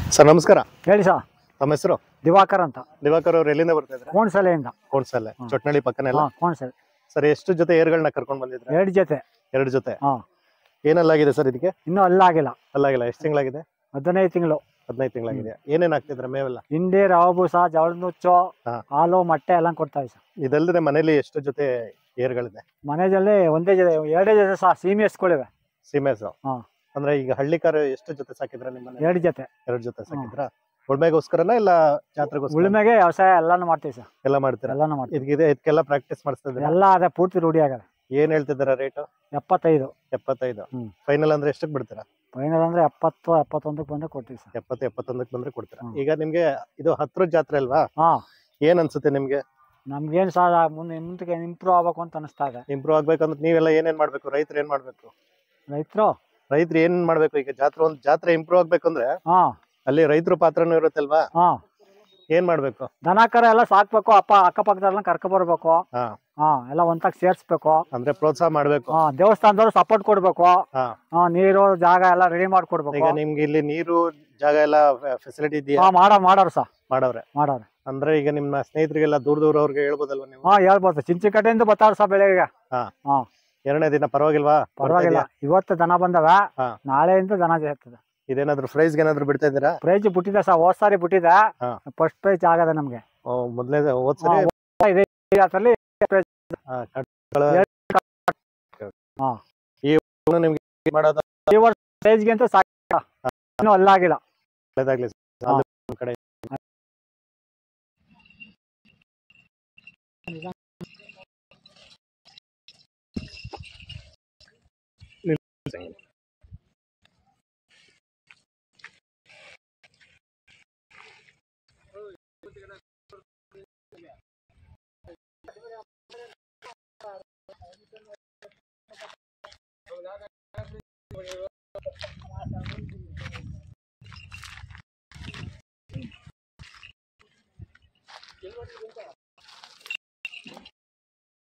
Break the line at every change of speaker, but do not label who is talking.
Sir ನಮಸ್ಕಾರ
ಹೇಳಿ sir
ತಮ್ಮ ಹೆಸರು
ದಿವಾಕರ್ ಅಂತ
ದಿವಾಕರ್ ಅವ್ರು ಎಲ್ಲಿಂದ ಬರ್ತಾ ಇದ್ರೆ
ಕೋಣಸಲೆಯಿಂದ
ಕೋಣ್ಸಲ್ಲೇ
ಹ್ಮ್.
ಚೊಟ್ನಳ್ಳಿ ಪಕ್ಕನೆಲ್ಲ
ಹಾ ಕೋಣಸಲೆ
ಸರ್ ಎಷ್ಟು ಜೊತೆ ಏರ್ಗಳನ್ನ ಕರ್ಕೊಂಡ್ ಬಂದಿದ್ರೆ
ಎರಡು ಜೊತೆ
ಎರಡು ಜೊತೆ
ಹಾ
ಏನಲ್ಲಾಗಿದೆ ಸರ್ ಇದಕ್ಕೆ
ಇನ್ನೂ ಅಲ್ಲಾಗಿಲ್ಲ
ಅಲ್ಲಾಗಿಲ್ಲ ಎಷ್ಟು ತಿಂಗಳಾಗಿದೆ
ಹದಿನೈದು ತಿಂಗಳು
ಹದಿನೈದು ತಿಂಗಳಾಗಿದೆ ಏನೇನ್ ಆಗ್ತಿದ್ರೆ ಮೇವೆಲ್ಲ
ಹಿಂಡಿ ರವೆ ಬೂಸ ಜವಳ ನುಚ್ಚು
ಹಾ.
ಹಾಲು ಮೊಟ್ಟೆ ಎಲ್ಲ ಕೊಡ್ತಾವೆ ಸರ್
ಇದಲ್ಲದೆ ಮನೇಲಿ ಎಷ್ಟು ಜೊತೆ ಏರ್ಗಳಿದೆ
ಮನೆಯಲ್ಲಿ ಒಂದೇ ಜೊತೆ ಎರಡೇ ಜೊತೆ ಸಹ ಸೀಮೆ ಎಸ್ಕೊಳ್ಳಿವೆ
ಸೀಮೆಸು
ಹಾ.
ಅಂದ್ರೆ ಈಗ ಹಳ್ಳಿಕಾರ ಎಷ್ಟು ಜೊತೆ ಸಾಕಿದ್ರ ನಿಮ್ಮ ಮನೆ
ಎರಡು ಜೊತೆ
ಎರಡು ಜೊತೆ ಸಾಕಿದ್ರ ಉಳ್ಮೆಗೋಸ್ಕರನ ಇಲ್ಲ ಜಾತ್ರೆಗೋಸ್ಕರ
ಉಳುಮೆಗೆ ವ್ಯವಸಾಯ ಎಲ್ಲಾನು ಮಾಡ್ತೀವಿ ಸರ್
ಎಲ್ಲ ಮಾಡ್ತೀರಾ
ಎಲ್ಲಾನು ಮಾಡ್ತೀವಿ
ಇದಕ್ಕಿದೆ ಇದಕ್ಕೆಲ್ಲ ಪ್ರಾಕ್ಟೀಸ್ ಮಾಡಿಸ್ತಾ ಇದ್ದೀರಾ
ಎಲ್ಲ ಅದೇ ಪೂರ್ತಿ ರೂಢಿ ಆಗದೆ
ಏನ್ ಹೇಳ್ತಿದ್ದೀರಾ ರೇಟ್
ಎಪ್ಪತ್ತೈದು
ಎಪ್ಪತ್ತೈದು
ಹ್ಮ್.
ಫೈನಲ್ ಅಂದ್ರೆ ಎಷ್ಟಕ್ಕೆ ಬಿಡ್ತೀರಾ
ಫೈನಲ್ ಅಂದ್ರೆ ಎಪ್ಪತ್ತು ಎಪ್ಪತ್ತೊಂದಕ್ಕೆ ಬಂದ್ರೆ ಕೊಡ್ತೀವಿ ಸರ್
ಎಪ್ಪತ್ತು ಎಪ್ಪತ್ತೊಂದಕ್ಕೆ ಬಂದ್ರೆ ಕೊಡ್ತೀರಾ
ಹ್ಮ್.
ಈಗ ನಿಮ್ಗೆ ಇದು ಹತ್ರ ಜಾತ್ರೆ ಅಲ್ವಾ
ಹಾ
ಏನ್ ಅನ್ಸುತ್ತೆ ನಿಮ್ಗೆ
ನಮ್ಗೇನು ಸಹ ಮುಂದೆ ಮುಂದಕ್ಕೆ ಇಂಪ್ರೂವ್ ಆಗ್ಬೇಕು ಅಂತ ಅನಿಸ್ತಾ ಇದೆ
ಇಂಪ್ರೂವ್ ಆಗ್ಬೇಕಂದ್ರೆ ನೀವೆಲ್ಲ ಏನೇನ್ ಮಾಡ್ಬೇಕು ರೈತರು ಏನ್ ಮಾಡ್ಬೇಕು
ರೈತರು
ರೈತರು ಏನ್ ಮಾಡ್ಬೇಕು ಈಗ ಜಾತ್ರೆ ಒಂದ್ ಜಾತ್ರೆ ಇಂಪ್ರೂವ್ ಆಗ್ಬೇಕಂದ್ರೆ
ಹಾ
ಅಲ್ಲಿ ರೈತರ ಪಾತ್ರನೂ ಇರುತ್ತಲ್ವಾ
ಹಾ
ಏನ್ ಮಾಡ್ಬೇಕು
ದನ ಕರ ಎಲ್ಲ ಸಾಕ್ಬೇಕು ಅಪ್ಪ ಅಕ್ಕಪಕ್ಕದವ್ರನ್ನ ಕರ್ಕೊ ಬರ್ಬೇಕು
ಹಾ
ಹಾ ಎಲ್ಲ ಒಂತಾಗ ಸೇರ್ಸ್ಬೇಕು
ಅಂದ್ರೆ ಪ್ರೋತ್ಸಾಹ ಮಾಡ್ಬೇಕು
ಹಾ ದೇವಸ್ಥಾನದವ್ರು ಸಪೋರ್ಟ್ ಕೊಡ್ಬೇಕು
ಹಾ
ಹಾ ನೀರು ಜಾಗ ಎಲ್ಲ ರೆಡಿ ಮಾಡ್ಕೊಡ್ಬೇಕು
ಈಗ ನಿಮ್ಗೆ ಇಲ್ಲಿ ನೀರು ಜಾಗ ಎಲ್ಲ ಫೆಸಿಲಿಟಿ ಇದೆಯಾ
ಹಾ ಮಾಡ ಮಾಡೋರು ಸಹ
ಮಾಡವ್ರೆ
ಮಾಡೋರು
ಅಂದ್ರೆ ಈಗ ನಿಮ್ಮ ಸ್ನೇಹಿತರಿಗೆಲ್ಲ ದೂರ ದೂರ ಅವ್ರಿಗೆ ಹೇಳ್ಬೋದಲ್ವಾ ನೀವು
ಹಾ ಹೇಳ್ಬೋದು ಚಿಂಚಿಕಟ್ಟೆಯಿಂದ ಬರ್ತಾರ ಸಹ ಬೆಳಗ್ಗೆ
ಹಾ
ಹಾ
ಎರಡನೇ ದಿನ ಪರವಾಗಿಲ್ವಾ ಬರ್ತಾ
ಪರವಾಗಿಲ್ಲ
ಇದ್ಯಾ?
ಇವತ್ತು ದನ ಬಂದವ
ಹಾ.
ನಾಳೆಯಿಂದ ದನ ಜಾಗ್ತದೆ
ಇದೇನಾದ್ರು ಪ್ರೈಸ್ ಏನಾದ್ರು ಬಿಡ್ತಾ ಇದ್ದೀರಾ
ಪ್ರೈಜ್ ಬಿಟ್ಟಿದೆ ಸಹ ಹೋದ್ ಸಾರಿ ಬಿಟ್ಟಿದೆ
ಹಾ.
ಫಸ್ಟ್ ಪ್ರೈಜ್ ಆಗದೆ ನಮ್ಗೆ
ಓ, ಮೊದ್ಲೇ ಹೋದ್ ಸರಿ
ಅದ್ರಲ್ಲಿ
ಆ, ಕಟ್ಗಳ-
ಹಾ.
ಈ ವರ್ಷ ನಿಮ್ಗೆ ಮಾಡೋದು
ಪ್ರೈಜ್ಗೆ ಅಂತ ಸಾಕ ಇನ್ನೂ ಅಲ್ಲಾಗಿಲ್ಲ
ಒಳ್ಳೇದಾಗ್ಲಿ
ಹಾ.
ಅದು ನಮ್ ಕಡೆ